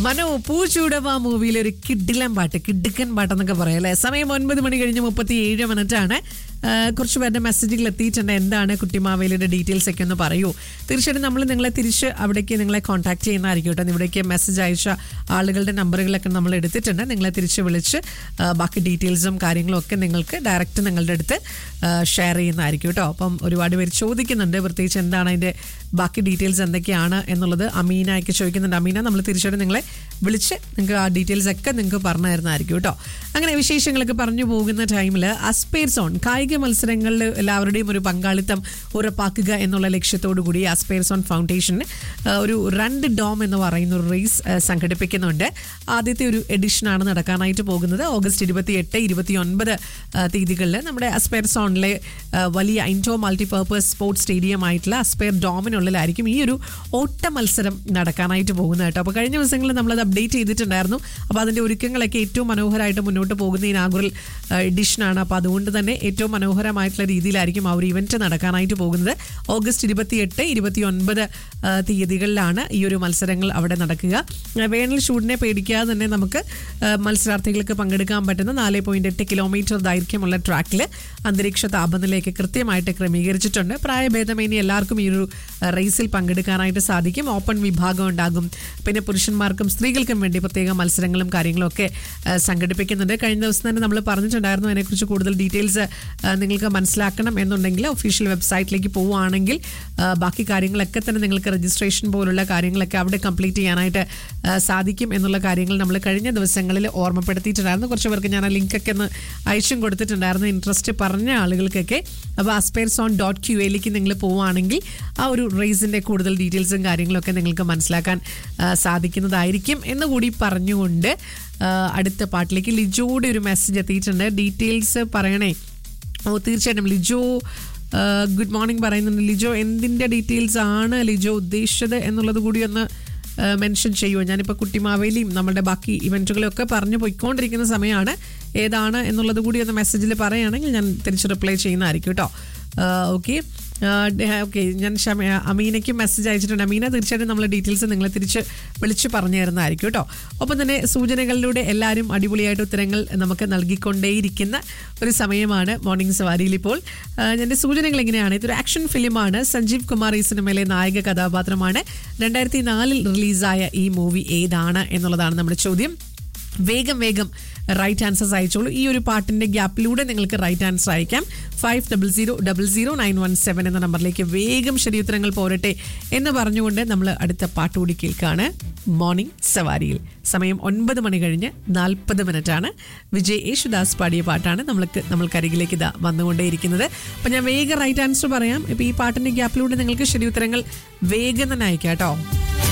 മനോ പൂച്ചൂടവ മൂവിയിലെ ഒരു കിഡിലൻ പാട്ട് കിഡുക്കൻ പാട്ടെന്നൊക്കെ പറയാം അല്ലേ സമയം ഒൻപത് മണി കഴിഞ്ഞ് മുപ്പത്തി ഏഴ് മിനിറ്റ് ആണ് ആ, കുറച്ച് പേരുടെ മെസ്സേജുകൾ എത്തിയിട്ടുണ്ട് എന്താണ് കുട്ടിമാവേലിയുടെ ഡീറ്റെയിൽസ് ഒക്കെ ഒന്ന് പറയൂ തീർച്ചയായിട്ടും നമ്മൾ നിങ്ങളെ തിരിച്ച് അവിടേക്ക് നിങ്ങളെ കോൺടാക്ട് ചെയ്യുന്നതായിരിക്കും കേട്ടോ ഇവിടേക്ക് മെസ്സേജ് അയച്ച ആളുകളുടെ നമ്പറുകളൊക്കെ നമ്മൾ എടുത്തിട്ടുണ്ട് നിങ്ങളെ തിരിച്ച് വിളിച്ച് ആ, ബാക്കി ഡീറ്റെയിൽസും കാര്യങ്ങളും ഒക്കെ നിങ്ങൾക്ക് ഡയറക്റ്റ് നിങ്ങളുടെ അടുത്ത് ഷെയർ ചെയ്യുന്നതായിരിക്കും കേട്ടോ അപ്പം ഒരുപാട് പേര് ചോദിക്കുന്നുണ്ട് പ്രത്യേകിച്ച് എന്താണ് അതിൻ്റെ ബാക്കി ഡീറ്റെയിൽസ് എന്തൊക്കെയാണ് എന്നുള്ളത് അമീനയൊക്കെ ചോദിക്കുന്നുണ്ട് അമീന നമ്മൾ തീർച്ചയായിട്ടും നിങ്ങളെ വിളിച്ച് നിങ്ങൾക്ക് ആ ഡീറ്റെയിൽസ് ഒക്കെ നിങ്ങൾക്ക് പറഞ്ഞു തരുന്നതായിരിക്കും കേട്ടോ അങ്ങനെ വിശേഷങ്ങളൊക്കെ പറഞ്ഞു പോകുന്ന ടൈമിൽ അസ്പേർ സോൺ കായിക മത്സരങ്ങളിൽ എല്ലാവരുടെയും ഒരു പങ്കാളിത്തം ഉറപ്പാക്കുക എന്നുള്ള ലക്ഷ്യത്തോടു കൂടി അസ്പേർ സോൺ ഫൗണ്ടേഷൻ ആ, ഒരു രണ്ട് ഡോം എന്ന് പറയുന്ന ഒരു റേസ് ആ, സംഘടിപ്പിക്കുന്നുണ്ട് ആദ്യത്തെ ഒരു എഡിഷനാണ് നടക്കാനായിട്ട് പോകുന്നത് ഓഗസ്റ്റ് ഇരുപത്തി എട്ട് ഇരുപത്തി ഒൻപത് തീയതികളിൽ നമ്മുടെ അസ്പെയർ സോണിലെ ആ, വലിയ ഇൻഡോ മൾട്ടിപർപ്പസ് സ്പോർട്സ് സ്റ്റേഡിയം ആയിട്ടുള്ള അസ്പെയർ ഡോമിനുള്ളിലായിരിക്കും ഈ ഒരു ഓട്ട മത്സരം നടക്കാനായിട്ട് പോകുന്നത് കേട്ടോ അപ്പോൾ കഴിഞ്ഞ ദിവസങ്ങളിൽ നമ്മളത് അപ്ഡേറ്റ് ചെയ്തിട്ടുണ്ടായിരുന്നു അപ്പോൾ അതിൻ്റെ ഒരുക്കങ്ങളൊക്കെ ഏറ്റവും മനോഹരമായിട്ട് മുന്നോട്ട് പോകുന്ന ഇനാഗുറൽ എഡിഷനാണ് അപ്പോൾ അതുകൊണ്ട് തന്നെ ഏറ്റവും മനോഹരമായിട്ടുള്ള രീതിയിലായിരിക്കും ആ ഒരു ഇവൻറ്റ് നടക്കാനായിട്ട് പോകുന്നത് ഓഗസ്റ്റ് ഇരുപത്തി എട്ട് ഇരുപത്തി ഒൻപത് തീയതികളിലാണ് ഈ ഒരു മത്സരങ്ങൾ അവിടെ നടക്കുക ആ, വേനൽ ചൂടിനെ പേടിക്കാതെ തന്നെ നമുക്ക് ആ, മത്സരാർത്ഥികൾക്ക് പങ്കെടുക്കാൻ പറ്റുന്ന നാല് പോയിന്റ് എട്ട് കിലോമീറ്റർ ദൈർഘ്യമുള്ള ട്രാക്കിൽ അന്തരീക്ഷ താപനിലയൊക്കെ കൃത്യമായിട്ട് ക്രമീകരിച്ചിട്ടുണ്ട് പ്രായഭേദമേനി എല്ലാവർക്കും ഈ ഒരു ആ, റേസിൽ പങ്കെടുക്കാനായിട്ട് സാധിക്കും ഓപ്പൺ വിഭാഗം ഉണ്ടാകും പിന്നെ പുരുഷന്മാർക്കും സ്ത്രീകൾക്കും വേണ്ടി പ്രത്യേക മത്സരങ്ങളും കാര്യങ്ങളും ഒക്കെ ആ, സംഘടിപ്പിക്കുന്നുണ്ട് കഴിഞ്ഞ ദിവസം തന്നെ നമ്മൾ പറഞ്ഞിട്ടുണ്ടായിരുന്നു അതിനെക്കുറിച്ച് കൂടുതൽ ഡീറ്റെയിൽസ് നിങ്ങൾക്ക് മനസ്സിലാക്കണം എന്നുണ്ടെങ്കിൽ ഒഫീഷ്യൽ വെബ്സൈറ്റിലേക്ക് പോവുകയാണെങ്കിൽ ആ, ബാക്കി കാര്യങ്ങളൊക്കെ തന്നെ നിങ്ങൾക്ക് രജിസ്ട്രേഷൻ പോലുള്ള കാര്യങ്ങളൊക്കെ അവിടെ കംപ്ലീറ്റ് ചെയ്യാനായിട്ട് ആ, സാധിക്കും എന്നുള്ള കാര്യങ്ങൾ നമ്മൾ കഴിഞ്ഞ ദിവസങ്ങളിൽ ഓർമ്മപ്പെടുത്തിയിട്ടുണ്ടായിരുന്നു കുറച്ച് പേർക്ക് ഞാൻ ആ ലിങ്കൊക്കെ ഒന്ന് അയച്ചും കൊടുത്തിട്ടുണ്ടായിരുന്നു ഇൻട്രസ്റ്റ് പറഞ്ഞ ആളുകൾക്കൊക്കെ അപ്പോൾ അസ്പെയർസ് ഓൺ ഡോട്ട് ക്യു എയിലേക്ക് നിങ്ങൾ പോവുകയാണെങ്കിൽ ആ ഒരു റേസിൻ്റെ കൂടുതൽ ഡീറ്റെയിൽസും കാര്യങ്ങളൊക്കെ നിങ്ങൾക്ക് മനസ്സിലാക്കാൻ ആ, സാധിക്കുന്നതായിരിക്കും എന്ന് കൂടി പറഞ്ഞുകൊണ്ട് ആ, അടുത്ത പാട്ടിലേക്ക് ലിജോയുടെ ഒരു മെസ്സേജ് എത്തിയിട്ടുണ്ട് ഡീറ്റെയിൽസ് പറയണേ ഓ തീർച്ചയായിട്ടും ലിജോ ഗുഡ് മോർണിംഗ് പറയുന്നുണ്ട് ലിജോ എന്തിൻ്റെ ഡീറ്റെയിൽസ് ആണ് ലിജോ ഉദ്ദേശിച്ചത് എന്നുള്ളത് കൂടി ഒന്ന് മെൻഷൻ ചെയ്യുമോ ഞാനിപ്പോൾ കുട്ടിമാവേലിയും നമ്മുടെ ബാക്കി ഇവൻറ്റുകളൊക്കെ പറഞ്ഞു പോയിക്കൊണ്ടിരിക്കുന്ന സമയമാണ് ഏതാണ് എന്നുള്ളത് കൂടി ഒന്ന് മെസ്സേജിൽ പറയുകയാണെങ്കിൽ ഞാൻ തിരിച്ച് റിപ്ലൈ ചെയ്യുന്നതായിരിക്കും കേട്ടോ ഓക്കെ ഓക്കെ ഞാൻ ഷമ അമീനയ്ക്ക് മെസ്സേജ് അയച്ചിട്ടുണ്ട് അമീന തീർച്ചയായിട്ടും നമ്മൾ ഡീറ്റെയിൽസ് നിങ്ങളെ തിരിച്ച് വിളിച്ച് പറഞ്ഞു തരുന്നതായിരിക്കും കേട്ടോ ഒപ്പം തന്നെ സൂചനകളിലൂടെ എല്ലാവരും അടിപൊളിയായിട്ട് ഉത്തരങ്ങൾ നമുക്ക് നൽകിക്കൊണ്ടേയിരിക്കുന്ന ഒരു സമയമാണ് മോർണിംഗ് സവാരിയിൽ ഇപ്പോൾ ആ, എൻ്റെ സൂചനകൾ എങ്ങനെയാണ് ഇതൊരു ആക്ഷൻ ഫിലിമാണ് സഞ്ജീവ് കുമാർ ഈ സിനിമയിലെ നായക കഥാപാത്രമാണ് രണ്ടായിരത്തി നാലിൽ റിലീസായ ഈ മൂവി ഏതാണ് എന്നുള്ളതാണ് നമ്മുടെ ചോദ്യം വേഗം വേഗം റൈറ്റ് ആൻസേഴ്സ് അയച്ചോളൂ ഈ ഒരു പാട്ടിന്റെ ഗ്യാപ്പിലൂടെ നിങ്ങൾക്ക് റൈറ്റ് ആൻസർ അയക്കാം five double zero double zero nine one seven എന്ന നമ്പറിലേക്ക് വേഗം ശരിയുത്തരങ്ങൾ പോരട്ടെ എന്ന് പറഞ്ഞുകൊണ്ട് നമ്മൾ അടുത്ത പാട്ട് കൂടി കേൾക്കുകയാണ് മോർണിംഗ് സവാരിയിൽ സമയം ഒൻപത് മണി കഴിഞ്ഞ് നാൽപ്പത് മിനിറ്റാണ് വിജയ് യേശുദാസ് പാടിയ പാട്ടാണ് നമ്മൾക്ക് നമ്മൾക്കരികിലേക്ക് ഇതാ വന്നുകൊണ്ടേയിരിക്കുന്നത് അപ്പം ഞാൻ വേഗം റൈറ്റ് ആൻസർ പറയാം ഇപ്പം ഈ പാട്ടിന്റെ ഗ്യാപ്പിലൂടെ നിങ്ങൾക്ക് ശരിയുത്തരങ്ങൾ വേഗം തന്നെ അയക്കാം കേട്ടോ